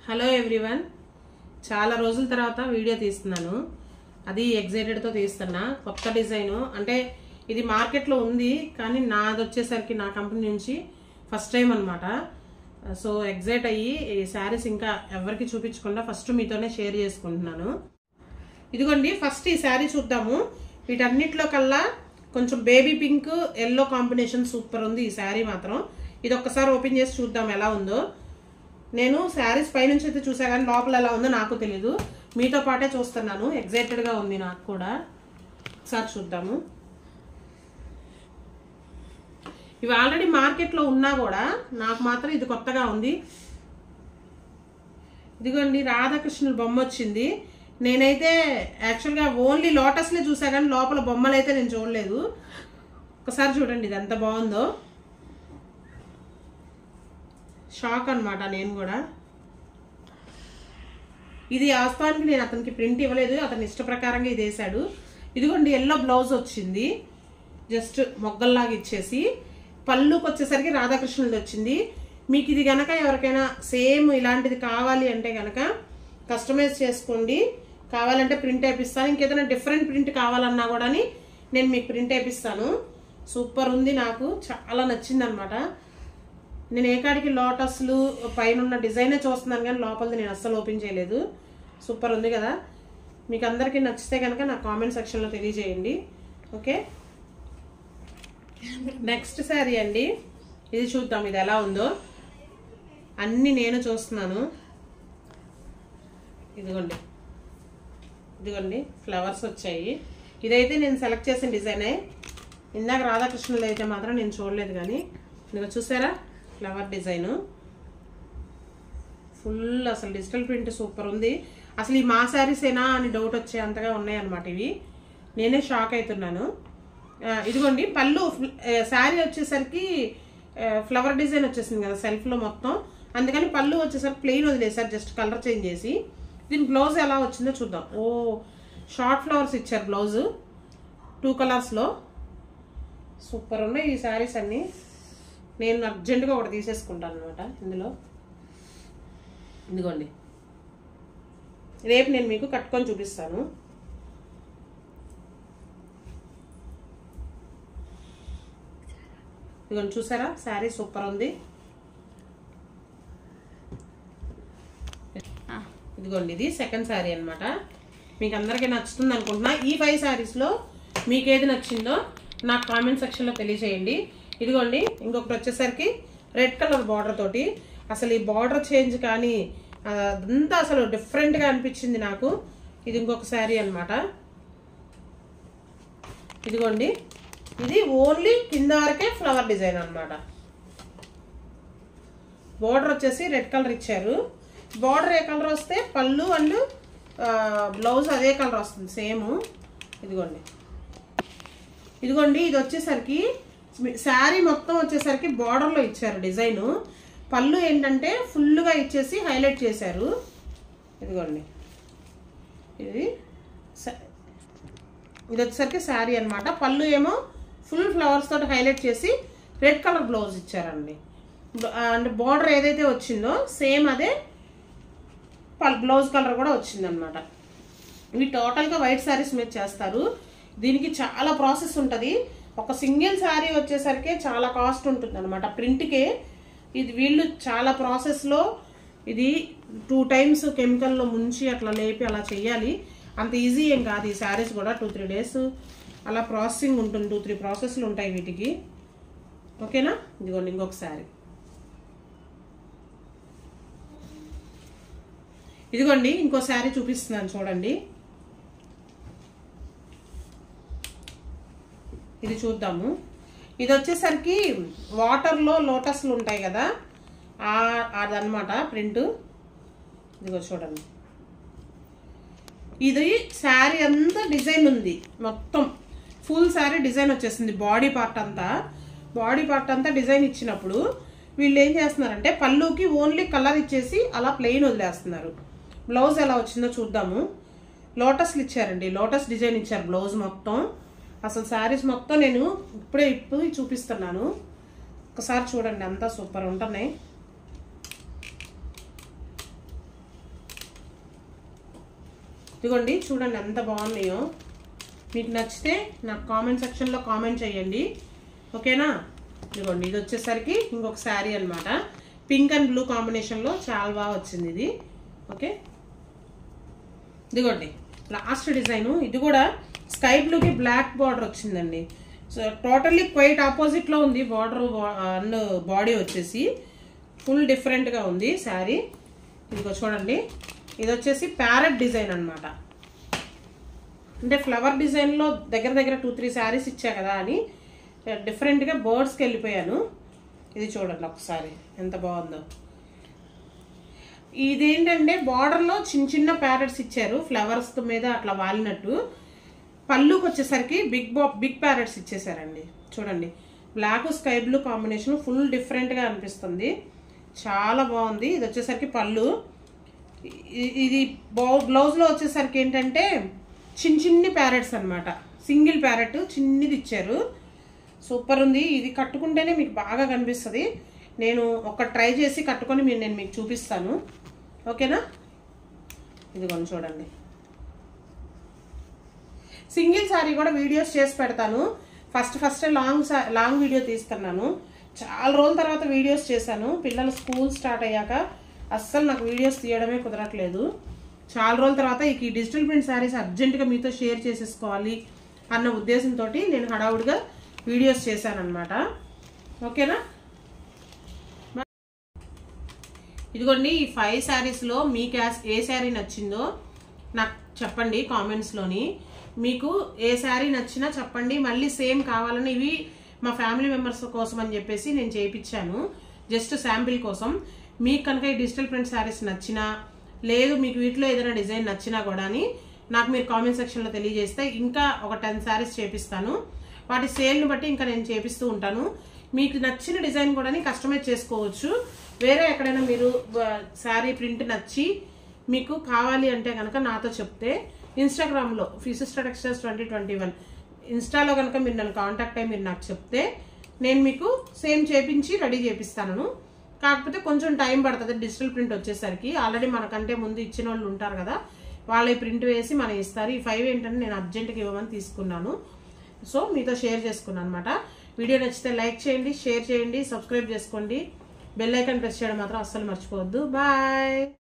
hello everyone చాలా రోజుల తర్వాత వీడియో తీస్తున్నాను అది ఎగ్జైటెడ్తో తీస్తున్నా కొత్త డిజైన్ అంటే ఇది మార్కెట్లో ఉంది కానీ నాది వచ్చేసరికి నా కంపెనీ నుంచి ఫస్ట్ టైం అనమాట సో ఎగ్జైట్ అయ్యి ఈ శారీస్ ఇంకా ఎవరికి చూపించకుండా ఫస్ట్ మీతోనే షేర్ చేసుకుంటున్నాను ఇదిగోండి ఫస్ట్ ఈ శారీ చూద్దాము వీటన్నిటిలో కల్లా కొంచెం baby pink yellow combination super ఉంది ఈ శారీ మాత్రం ఇది ఒక్కసారి ఓపెన్ చేసి చూద్దాం ఎలా ఉందో నేను శారీస్ పైనుంచి అయితే చూసా కానీ లోపల ఎలా ఉందో నాకు తెలీదు మీతో పాటే చూస్తున్నాను ఎగ్జైటెడ్గా ఉంది నాకు కూడా ఒకసారి చూద్దాము ఇవి ఆల్రెడీ మార్కెట్లో ఉన్నా కూడా నాకు మాత్రం ఇది కొత్తగా ఉంది ఇదిగోండి రాధాకృష్ణుల బొమ్మ వచ్చింది నేనైతే యాక్చువల్గా ఓన్లీ లోటస్లే చూసా కానీ లోపల బొమ్మలు అయితే నేను చూడలేదు ఒకసారి చూడండి ఇది ఎంత బాగుందో షాక్ అనమాట నేను కూడా ఇది వాస్తవానికి నేను అతనికి ప్రింట్ ఇవ్వలేదు అతని ఇష్ట ప్రకారంగా ఇది వేసాడు ఇదిగోండి ఎల్లో బ్లౌజ్ వచ్చింది జస్ట్ మొగ్గల్లాగా ఇచ్చేసి పళ్ళుకి వచ్చేసరికి రాధాకృష్ణుడిది వచ్చింది మీకు ఇది గనక ఎవరికైనా సేమ్ ఇలాంటిది కావాలి అంటే గనక కస్టమైజ్ చేసుకోండి కావాలంటే ప్రింట్ వేపిస్తాను ఇంకేదైనా డిఫరెంట్ ప్రింట్ కావాలన్నా కూడా నేను మీకు ప్రింట్ వేపిస్తాను సూపర్ ఉంది నాకు చాలా నచ్చింది అనమాట నేను ఏ కాడికి లోటస్లు పైన ఉన్న డిజైనే చూస్తున్నాను కానీ లోపలిది నేను అస్సలు ఓపెన్ చేయలేదు సూపర్ ఉంది కదా మీకు అందరికీ నచ్చితే కనుక నా కామెంట్ సెక్షన్లో తెలియజేయండి ఓకే నెక్స్ట్ శారీ అండి ఇది చూద్దాం ఇది ఎలా ఉందో అన్నీ నేను చూస్తున్నాను ఇదిగోండి ఇదిగోండి ఫ్లవర్స్ వచ్చాయి ఇదైతే నేను సెలెక్ట్ చేసిన డిజైనే ఇందాక రాధాకృష్ణులు అయితే మాత్రం నేను చూడలేదు కానీ ఇదిగో చూసారా ఫ్లవర్ డిజైను ఫుల్ అసలు డిజిటల్ ప్రింట్ సూపర్ ఉంది అసలు ఈ మా శారీసేనా అని డౌట్ వచ్చే అంతగా ఉన్నాయి అనమాట ఇవి నేనే షాక్ అవుతున్నాను ఆ, ఇదిగోండి పళ్ళు శారీ వచ్చేసరికి ఆ, ఫ్లవర్ డిజైన్ వచ్చేసింది కదా సెల్ఫ్లో మొత్తం అందుకని పళ్ళు వచ్చేసరికి ప్లెయిన్ వదిలేసారు జస్ట్ కలర్ చేంజ్ చేసి దీని బ్లౌజ్ ఎలా వచ్చిందో చూద్దాం ఓ షార్ట్ ఫ్లవర్స్ ఇచ్చారు బ్లౌజ్ టూ కలర్స్లో సూపర్ ఉన్నాయి ఈ శారీస్ అన్నీ నేను అర్జెంటుగా ఒకటి తీసేసుకుంటాను అనమాట ఇందులో ఇదిగోండి రేపు నేను మీకు కట్టుకొని చూపిస్తాను ఇదిగోండి చూసారా శారీ సూపర్ ఉంది ఇదిగోండి ఇది సెకండ్ శారీ అన్నమాట మీకు అందరికీ నచ్చుతుంది అనుకుంటున్నా ఈ ఫైవ్ శారీస్లో మీకు ఏది నచ్చిందో నాకు కామెంట్ సెక్షన్లో తెలియజేయండి ఇదిగోండి ఇంకొకటి వచ్చేసరికి రెడ్ కలర్ బార్డర్ తోటి అసలు ఈ బార్డర్ చేంజ్ కానీ అదంతా అసలు డిఫరెంట్గా అనిపించింది నాకు ఇది ఇంకొక శారీ అన్నమాట ఇదిగోండి ఇది ఓన్లీ కింద వరకే ఫ్లవర్ డిజైన్ అన్నమాట బార్డర్ వచ్చేసి రెడ్ కలర్ ఇచ్చారు బార్డర్ ఏ కలర్ వస్తే పళ్ళు అండ్ బ్లౌజ్ అదే కలర్ వస్తుంది సేమ్ ఇదిగోండి ఇదిగోండి ఇది వచ్చేసరికి శారీ మొత్తం వచ్చేసరికి బార్డర్లో ఇచ్చారు డిజైన్ పళ్ళు ఏంటంటే ఫుల్గా ఇచ్చేసి హైలైట్ చేశారు ఇదిగోండి ఇది స- ఇది వచ్చేసరికి శారీ అన్నమాట పళ్ళు ఏమో ఫుల్ ఫ్లవర్స్ తోటి హైలైట్ చేసి రెడ్ కలర్ బ్లౌజ్ ఇచ్చారండి బ- అండ్ బార్డర్ ఏదైతే వచ్చిందో సేమ్ అదే పల్ బ్లౌజ్ కలర్ కూడా వచ్చిందనమాట ఇవి టోటల్గా వైట్ శారీస్ మీద చేస్తారు దీనికి చాలా ప్రాసెస్ ఉంటుంది ఒక సింగిల్ శారీ వచ్చేసరికి చాలా కాస్ట్ ఉంటుంది అనమాట ప్రింట్కే ఇది వీళ్ళు చాలా ప్రాసెస్లో ఇది టూ టైమ్స్ కెమికల్లో ముంచి అట్లా లేపి అలా చేయాలి అంత ఈజీ ఏం కాదు ఈ శారీస్ కూడా టూ త్రీ డేస్ అలా ప్రాసెసింగ్ ఉంటుంది టూ త్రీ ప్రాసెస్లు ఉంటాయి వీటికి ఓకేనా ఇదిగోండి ఇంకొక శారీ ఇదిగోండి ఇంకో శారీ చూపిస్తున్నాను చూడండి ఇది చూద్దాము ఇది వచ్చేసరికి వాటర్లో లోటస్లు ఉంటాయి కదా ఆ- అదనమాట ప్రింట్ ఇదిగో చూడండి ఇది శారీ అంతా డిజైన్ ఉంది మొత్తం ఫుల్ శారీ డిజైన్ వచ్చేసింది బాడీ పార్ట్ అంతా బాడీ పార్ట్ అంతా డిజైన్ ఇచ్చినప్పుడు వీళ్ళు ఏం చేస్తున్నారంటే పళ్ళుకి ఓన్లీ కలర్ ఇచ్చేసి అలా ప్లెయిన్ వదిలేస్తున్నారు బ్లౌజ్ ఎలా వచ్చిందో చూద్దాము లోటస్లు ఇచ్చారండి లోటస్ డిజైన్ ఇచ్చారు బ్లౌజ్ మొత్తం అసలు శారీస్ మొత్తం నేను ఇప్పుడే ఇప్పుడు చూపిస్తున్నాను ఒకసారి చూడండి అంతా సూపర్ ఉంటున్నాయి ఇదిగోండి చూడండి ఎంత బాగున్నాయో మీకు నచ్చితే నాకు కామెంట్ సెక్షన్లో కామెంట్ చేయండి ఓకేనా ఇదిగోండి ఇది వచ్చేసరికి ఇంకొక శారీ అనమాట పింక్ అండ్ బ్లూ కాంబినేషన్లో చాలా బాగా వచ్చింది ఇది ఓకే ఇదిగోండి లాస్ట్ డిజైన్ ఇది కూడా స్కై బ్లూకి బ్లాక్ బార్డర్ వచ్చిందండి సో టోటల్లీ క్వైట్ ఆపోజిట్లో ఉంది బార్డర్ అండ్ బాడీ వచ్చేసి ఫుల్ డిఫరెంట్గా ఉంది శారీ ఇదిగో చూడండి ఇది వచ్చేసి ప్యారెట్ డిజైన్ అనమాట అంటే ఫ్లవర్ డిజైన్లో దగ్గర దగ్గర టూ త్రీ శారీస్ ఇచ్చా కదా అని డిఫరెంట్గా బర్డ్స్కి వెళ్ళిపోయాను ఇది చూడండి ఒకసారి ఎంత బాగుందో ఇదేంటంటే బార్డర్లో చిన్న చిన్న ప్యారెట్స్ ఇచ్చారు ఫ్లవర్స్ మీద అట్లా వాలినట్టు పళ్ళుకి వచ్చేసరికి బిగ్ బా బిగ్ ప్యారెట్స్ ఇచ్చేసారండి చూడండి black sky blue combination full డిఫరెంట్గా అనిపిస్తుంది చాలా బాగుంది ఇది వచ్చేసరికి పళ్ళు ఇ- ఇది బౌ బ్లౌజ్లో వచ్చేసరికి ఏంటంటే చిన్న చిన్ని ప్యారెట్స్ అనమాట సింగిల్ ప్యారెట్ చిన్నది ఇచ్చారు సూపర్ ఉంది ఇది కట్టుకుంటేనే మీకు బాగా కనిపిస్తుంది నేను ఒక ట్రై చేసి కట్టుకొని మీరు నేను మీకు చూపిస్తాను ఓకేనా ఇదిగోండి చూడండి సింగిల్ సారీ కూడా వీడియోస్ చేసి పెడతాను ఫస్ట్ ఫస్ట్ లాంగ్ సా- లాంగ్ వీడియో తీస్తున్నాను చాలా రోజుల తర్వాత వీడియోస్ చేశాను పిల్లలు స్కూల్ స్టార్ట్ అయ్యాక అస్సలు నాకు వీడియోస్ తీయడమే కుదరట్లేదు చాలా రోజుల తర్వాత ఈ డిజిటల్ ప్రింట్ శారీస్ అర్జెంటుగా మీతో షేర్ చేసేసుకోవాలి అన్న ఉద్దేశంతో నేను హడావుడిగా వీడియోస్ చేశాను అనమాట ఓకేనా ఇదిగోండి ఈ ఫైవ్ శారీస్లో మీకు యాస్- ఏ శారీ నచ్చిందో నాకు చెప్పండి కామెంట్స్లోని మీకు ఏ శారీ నచ్చినా చెప్పండి మళ్ళీ సేమ్ కావాలని ఇవి మా ఫ్యామిలీ మెంబర్స్ కోసం అని చెప్పేసి నేను చేయించాను జస్ట్ శాంపిల్ కోసం మీకు కనుక ఈ డిజిటల్ ప్రింట్ శారీస్ నచ్చినా లేదు మీకు వీటిలో ఏదైనా డిజైన్ నచ్చినా కూడా నాకు మీరు కామెంట్ సెక్షన్లో తెలియజేస్తే ఇంకా ఒక టెన్ శారీస్ చేపిస్తాను వాటి సేల్ని బట్టి ఇంకా నేను చేపిస్తూ ఉంటాను మీకు నచ్చిన డిజైన్ కూడా కస్టమైజ్ చేసుకోవచ్చు వేరే ఎక్కడైనా మీరు శారీ ప్రింట్ నచ్చి మీకు కావాలి అంటే కనుక నాతో చెప్తే ఇన్స్టాగ్రామ్లో ఫిసిస్టర్ టెక్స్టైల్స్ ట్వంటీ ట్వంటీ వన్ ఇన్స్టాలో కనుక మీరు నన్ను కాంటాక్ట్ అయ్యి మీరు నాకు చెప్తే నేను మీకు సేమ్ చేపించి రెడీ చేపిస్తాను కాకపోతే కొంచెం టైం పడుతుంది డిజిటల్ ప్రింట్ వచ్చేసరికి ఆల్రెడీ మనకంటే ముందు ఇచ్చిన వాళ్ళు ఉంటారు కదా వాళ్ళ ప్రింట్ వేసి మనం ఇస్తారు ఈ ఫైవ్ ఏంటంటే నేను అర్జెంట్గా ఇవ్వమని తీసుకున్నాను సో మీతో షేర్ చేసుకున్నాను అనమాట వీడియో నచ్చితే లైక్ చేయండి షేర్ చేయండి సబ్స్క్రైబ్ చేసుకోండి బెల్ ఐకాన్ ప్రెస్ చేయడం మాత్రం అస్సలు మర్చిపోవద్దు బాయ్